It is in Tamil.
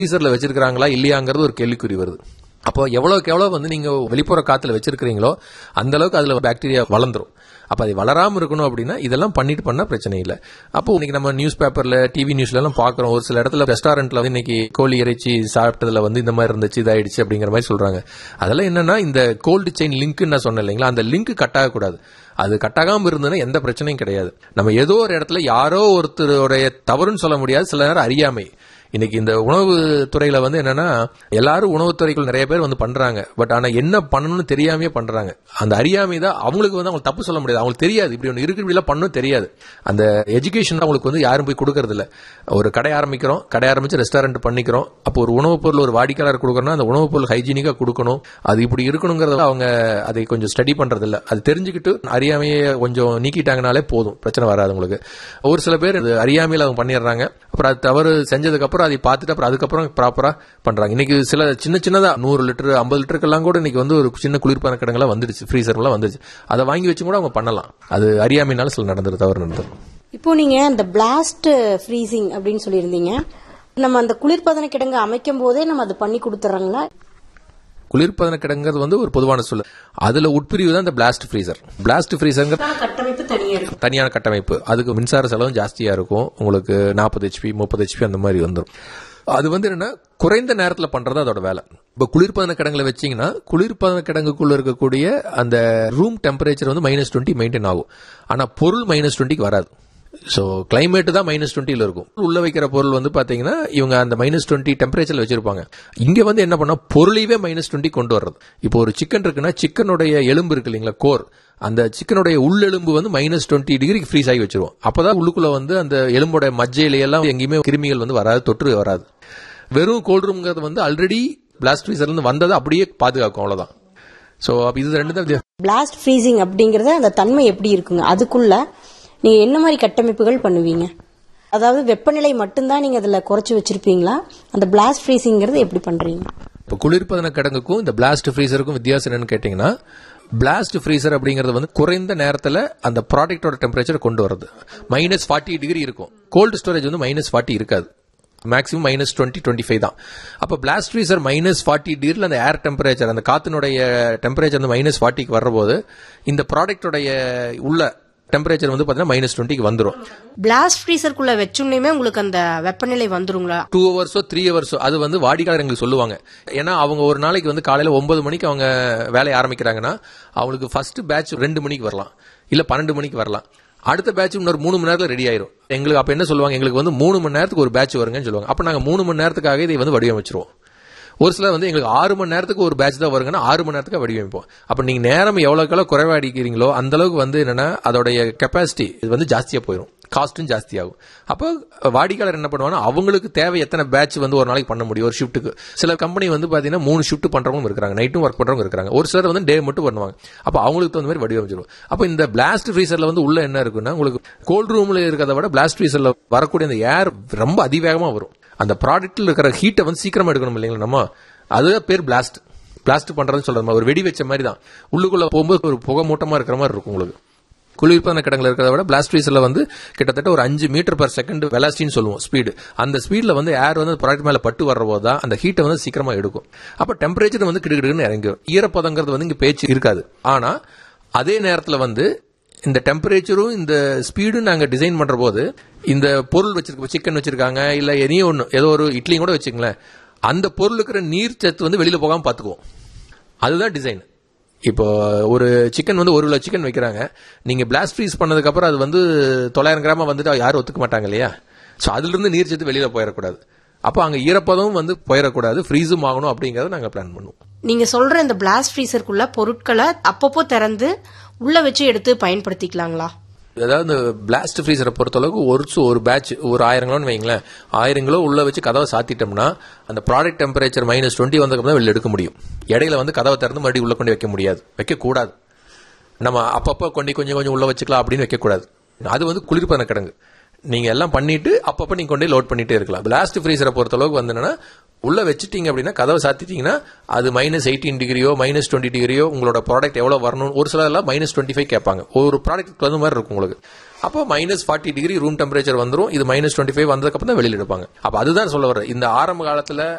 ஃப்ரீசர்ல வச்சிருக்காங்களா இல்லையாங்கிறது ஒரு கேள்விக்குறி வருது அப்போ எவ்வளவுக்கு எவ்வளவு வந்து நீங்க வெளிப்புற காத்துல வச்சிருக்கீங்களோ அந்த அளவுக்கு அதுல பாக்டீரியா வளர்ந்துரும் அப்ப அது வளராம இருக்கணும் அப்படின்னா இதெல்லாம் பண்ணிட்டு பண்ணா பிரச்சனை இல்லை அப்போ இன்னைக்கு நம்ம நியூஸ் பேப்பர்ல டிவி நியூஸ்ல எல்லாம் பாக்குறோம் ஒரு சில இடத்துல ரெஸ்டாரண்ட்ல வந்து இன்னைக்கு கோழி இறைச்சி சாப்பிட்டதுல வந்து இந்த மாதிரி இருந்துச்சு இதாயிடுச்சு அப்படிங்கிற மாதிரி சொல்றாங்க அதெல்லாம் என்னன்னா இந்த கோல்டு செயின் லிங்க் நான் சொன்னேன் இல்லைங்களா அந்த லிங்க் கட் ஆகக்கூடாது அது கட்டாகாம இருந்ததுன்னா எந்த பிரச்சனையும் கிடையாது நம்ம ஏதோ ஒரு இடத்துல யாரோ ஒருத்தருடைய தவறுன்னு சொல்ல முடியாது சில நேரம் அறியாமை இன்னைக்கு இந்த உணவு துறையில வந்து என்னன்னா எல்லாரும் உணவுத்துறைக்குள் நிறைய பேர் வந்து பண்றாங்க பட் ஆனா என்ன பண்ணணும்னு தெரியாமையே பண்றாங்க அந்த அறியாமை தான் அவங்களுக்கு வந்து அவங்க தப்பு சொல்ல முடியாது அவங்களுக்கு தெரியாது இப்படி ஒன்று இருக்கு இப்படிலாம் பண்ணணும் தெரியாது அந்த எஜுகேஷன் அவங்களுக்கு வந்து யாரும் போய் கொடுக்கறது இல்ல ஒரு கடை ஆரம்பிக்கிறோம் கடை ஆரம்பிச்சு ரெஸ்டாரண்ட் பண்ணிக்கிறோம் அப்போ ஒரு உணவுப் பொருள் ஒரு வாடிக்கையாளர் கொடுக்கணும்னா அந்த உணவுப் பொருள் ஹைஜீனிக்கா கொடுக்கணும் அது இப்படி இருக்கணுங்கிறத அவங்க அதை கொஞ்சம் ஸ்டடி பண்றது இல்ல அது தெரிஞ்சுக்கிட்டு அறியாமையை கொஞ்சம் நீக்கிட்டாங்கனாலே போதும் பிரச்சனை வராது உங்களுக்கு ஒரு சில பேர் இது அறியாமையில அவங்க பண்ணிடுறாங்க அப்புறம் அது தவறு செஞ்சதுக்கு அப்புறம் அதை பார்த்துட்டு அப்புறம் அதுக்கப்புறம் ப்ராப்பரா பண்றாங்க இன்னைக்கு சில சின்ன சின்னதா நூறு லிட்டர் ஐம்பது லிட்டருக்கெல்லாம் கூட இன்னைக்கு வந்து ஒரு சின்ன குளிர்பான கிடங்கெல்லாம் வந்துடுச்சு ஃப்ரீசர்லாம் வந்துடுச்சு அதை வாங்கி வச்சு கூட அவங்க பண்ணலாம் அது அறியாமைனால சில நடந்துரு தவறு நடந்துரும் இப்போ நீங்க இந்த பிளாஸ்ட் ஃப்ரீசிங் அப்படின்னு சொல்லியிருந்தீங்க நம்ம அந்த குளிர்பதன கிடங்கு அமைக்கும் போதே நம்ம அது பண்ணி கொடுத்துறாங்களா குளிர்பதன கிடங்கிறது வந்து ஒரு பொதுவான சொல்லு அதுல உட்பிரிவு தான் இந்த பிளாஸ்ட் ஃப்ரீசர் பிளாஸ்ட் ஃப்ரீசர் கட்டமைப்பு தனியா இருக்கும் தனியான கட்டமைப்பு அதுக்கு மின்சார செலவும் ஜாஸ்தியா இருக்கும் உங்களுக்கு நாற்பது ஹெச்பி முப்பது ஹெச்பி அந்த மாதிரி வந்துடும் அது வந்து என்னன்னா குறைந்த நேரத்துல பண்றது அதோட வேலை இப்ப குளிர்பதன கிடங்குல வச்சீங்கன்னா குளிர்பதன கிடங்குக்குள்ள இருக்கக்கூடிய அந்த ரூம் டெம்பரேச்சர் வந்து மைனஸ் டுவெண்ட்டி மெயின்டைன் ஆகும் ஆனா பொருள் மைனஸ் டுவெண்ட்டிக்கு வராது ஸோ கிளைமேட் தான் மைனஸ் டுவெண்ட்டில இருக்கும் உள்ள வைக்கிற பொருள் வந்து பாத்தீங்கன்னா இவங்க அந்த மைனஸ் டுவெண்ட்டி டெம்பரேச்சர்ல வச்சிருப்பாங்க இங்க வந்து என்ன பண்ணா பொருளையே மைனஸ் டுவெண்ட்டி கொண்டு வர்றது இப்போ ஒரு சிக்கன் இருக்குன்னா சிக்கனுடைய எலும்பு இருக்கு இல்லைங்களா கோர் அந்த சிக்கனுடைய உள்ளெலும்பு வந்து மைனஸ் டுவெண்ட்டி டிகிரிக்கு ஃப்ரீஸ் ஆகி வச்சிருவோம் அப்பதான் உள்ளுக்குள்ள வந்து அந்த எலும்போட மஜ்ஜையில எல்லாம் எங்கேயுமே கிருமிகள் வந்து வராது தொற்று வராது வெறும் கோல்ட் ரூம்ங்கிறது வந்து ஆல்ரெடி பிளாஸ்ட் ஃப்ரீசர்ல இருந்து வந்ததை அப்படியே பாதுகாக்கும் அவ்வளவுதான் ஸோ இது ரெண்டு தான் வித்தியாசம். பிளாஸ்ட் ஃப்ரீசிங் அப்படிங்கறது அந்த தன்மை எப்படி இருக்குங்க அதுக்குள்ள நீங்க என்ன மாதிரி கட்டமைப்புகள் பண்ணுவீங்க அதாவது வெப்பநிலை மட்டும்தான் நீங்க அதுல குறைச்சு வச்சிருப்பீங்களா அந்த பிளாஸ்ட் ஃப்ரீசிங்கிறது எப்படி பண்றீங்க இப்போ குளிர்பதன கிடங்குக்கும் இந்த பிளாஸ்ட் ஃப்ரீசருக்கும் வித்தியாசம் என்னன்னு கேட்டீங்கன்னா பிளாஸ்ட் ஃப்ரீசர் அப்படிங்கிறது வந்து குறைந்த நேரத்தில் அந்த ப்ராடக்டோட டெம்பரேச்சர் கொண்டு வருது மைனஸ் ஃபார்ட்டி டிகிரி இருக்கும் கோல்டு ஸ்டோரேஜ் வந்து மைனஸ் ஃபார்ட்டி இருக்காது maximum minus twenty twenty five தான் அப்போ பிளாஸ்ட் ஃப்ரீசர் மைனஸ் ஃபார்ட்டி டிகிரியில் அந்த ஏர் டெம்பரேச்சர் அந்த காத்தினுடைய டெம்பரேச்சர் வந்து மைனஸ் ஃபார்ட்டிக்கு வர்றபோது இந்த ப்ராடக்டோடைய உள்ள டெம்பரேச்சர் வந்து பார்த்தீங்கன்னா மைனஸ் டுவெண்ட்டிக்கு வந்துடும் பிளாஸ்ட் ஃப்ரீசருக்குள்ள வச்சுடனே உங்களுக்கு அந்த வெப்பநிலை வந்துருங்களா டூ ஹவர்ஸோ த்ரீ ஹவர்ஸோ அது வந்து வாடிக்கையாளர் எங்களுக்கு சொல்லுவாங்க ஏன்னா அவங்க ஒரு நாளைக்கு வந்து காலையில ஒன்பது மணிக்கு அவங்க வேலையை ஆரம்பிக்கிறாங்கன்னா அவங்களுக்கு ஃபர்ஸ்ட் பேட்ச் ரெண்டு மணிக்கு வரலாம் இல்ல பன்னெண்டு மணிக்கு வரலாம் அடுத்த பேட்ச் இன்னொரு மூணு மணி நேரத்துல ரெடி ஆயிரும் எங்களுக்கு அப்ப என்ன சொல்லுவாங்க எங்களுக்கு வந்து மூணு மணி நேரத்துக்கு ஒரு பேட்ச் வருங்கன்னு சொல்லுவாங்க அப்ப நாங்க மூணு மணி நேரத்துக்காக இதை வந்து வடிவமைச்சிருவோம் ஒரு சிலர் வந்து எங்களுக்கு ஆறு மணி நேரத்துக்கு ஒரு பேட்ச் தான் வருங்கன்னா ஆறு மணி நேரத்துக்கு வடிவமைப்போம் அப்ப நீங்க நேரம் எவ்வளவுக்கு எவ்வளவு குறைவா அடிக்கிறீங்களோ அந்த அளவுக்கு வந்து என்னன்னா அதோடைய கெப்பாசிட்டி இது வந்து ஜாஸ்தியா போயிடும் காஸ்ட்டும் ஜாஸ்தியாகும் அப்போ வாடிக்கையாளர் என்ன பண்ணுவாங்கன்னா அவங்களுக்கு தேவை எத்தனை பேட்ச் வந்து ஒரு நாளைக்கு பண்ண முடியும் ஒரு ஷிஃப்ட்டுக்கு சில கம்பெனி வந்து பாத்தீங்கன்னா மூணு ஷிஃப்ட் பண்றவங்க இருக்காங்க நைட்டும் ஒர்க் பண்றவங்க இருக்காங்க ஒரு சிலர் வந்து டே மட்டும் பண்ணுவாங்க அப்போ அவங்களுக்கு தகுந்த மாதிரி வடிவமைச்சிடும் அப்போ இந்த பிளாஸ்ட் ஃப்ரீசர்ல வந்து உள்ள என்ன இருக்குன்னா உங்களுக்கு கோல்ட் ரூம்ல இருக்கிறத விட பிளாஸ்ட் ஃப்ரீசர்ல வரக்கூடிய அந்த ஏர் ரொம்ப அதிவேகமா வரும் அந்த ப்ராடக்ட்ல இருக்கிற ஹீட்டை வந்து சீக்கிரமா எடுக்கணும் இல்லைங்களா நம்ம அதுதான் பேர் பிளாஸ்ட் பிளாஸ்ட் பண்றதுன்னு சொல்றது ஒரு வெடி வச்ச மாதிரி தான் உள்ளுக்குள்ள போகும்போது ஒரு புகை மூட்டமா இருக்கிற மாதிரி இருக்கும் உங்களுக்கு குளிர்பதன கிடங்குல இருக்கிறத விட பிளாஸ்ட் ஃப்ரீசர்ல வந்து கிட்டத்தட்ட ஒரு அஞ்சு மீட்டர் பர் செகண்ட் வெலாசிட்டின்னு சொல்லுவோம் ஸ்பீடு அந்த ஸ்பீட்ல வந்து ஏர் வந்து ப்ராடக்ட் மேல பட்டு வர்ற போது தான் அந்த ஹீட்டை வந்து சீக்கிரமா எடுக்கும் அப்ப டெம்பரேச்சர் வந்து கிடுகிடுன்னு இறங்கிடும் ஈரப்பதங்கிறது வந்து இங்க பேச்சு இருக்காது ஆனா அதே நேரத்துல வந்து இந்த டெம்பரேச்சரும் இந்த ஸ்பீடும் நாங்க டிசைன் பண்ற போது இந்த பொருள் வச்சிருக்க சிக்கன் வச்சிருக்காங்க இல்ல எதையும் ஒன்று ஏதோ ஒரு இட்லியும் கூட வச்சுங்களேன் அந்த பொருள் இருக்கிற நீர் சத்து வந்து வெளியில போகாம பாத்துக்குவோம் அதுதான் டிசைன் இப்போ ஒரு சிக்கன் வந்து ஒரு கிலோ சிக்கன் வைக்கிறாங்க நீங்க பிளாஸ்ட் ஃப்ரீஸ் பண்ணதுக்கு அப்புறம் அது வந்து தொள்ளாயிரம் கிராம வந்துட்டு யாரும் ஒத்துக்க மாட்டாங்க இல்லையா ஸோ அதுல இருந்து நீர் சத்து வெளியில போயிடக்கூடாது அப்போ அங்க ஈரப்பதமும் வந்து போயிடக்கூடாது ஃப்ரீஸும் ஆகணும் அப்படிங்கறத நாங்க பிளான் பண்ணுவோம் நீங்க சொல்ற இந்த பிளாஸ்ட் ஃப்ரீசருக்குள்ள பொருட்களை அப்பப்போ திறந்து உள்ள வச்சு எடுத்து பயன்படுத்திக்கலாங்களா அதாவது இந்த பிளாஸ்ட் ஃப்ரீசரை பொறுத்தளவுக்கு ஒரு சு- ஒரு பேட்ச் ஒரு ஆயிரம் கிலோன்னு வைங்களேன் ஆயிரம் கிலோ உள்ள வச்சு கதவை சாத்திட்டோம்னா அந்த ப்ராடக்ட் டெம்பரேச்சர் மைனஸ் டுவெண்ட்டி வந்ததுக்கு வெளில எடுக்க முடியும் இடையில வந்து கதவை திறந்து மறுபடியும் உள்ள கொண்டு வைக்க முடியாது வைக்க கூடாது நம்ம அப்பப்போ கொண்டு கொஞ்சம் கொஞ்சம் உள்ள வச்சுக்கலாம் அப்படின்னு வைக்கக்கூடாது அது வந்து குளிர்பதன கிடங்கு நீங்க எல்லாம் பண்ணிட்டு அப்பப்போ நீங்க கொண்டு லோட் பண்ணிட்டே இருக்கலாம் பிளாஸ்ட் ஃப்ரீசரை பொறுத்தளவுக்கு வந்து என்னன்னா உள்ள வச்சுட்டீங்க அப்படின்னா கதவை சாத்திட்டீங்கன்னா அது மைனஸ் எயிட்டீன் டிகிரியோ மைனஸ் டுவெண்ட்டி டிகிரியோ உங்களோட ப்ராடக்ட் எவ்வளவு வரணும் ஒரு சிலர்லாம் மைனஸ் டுவெண்ட்டி ஃபைவ் கேட்பாங்க ஒரு ப்ராடக்ட் தகுந்த மாதிரி இருக்கும் உங்களுக்கு அப்போ minus forty degree room temperature வந்துரும் இது மைனஸ் டுவெண்ட்டி ஃபைவ் வந்ததுக்கு அப்புறம் தான் வெளியில எடுப்பாங்க அப்ப அதுதான் சொல்ல வர்றேன் இந்த ஆரம்ப காலத்துல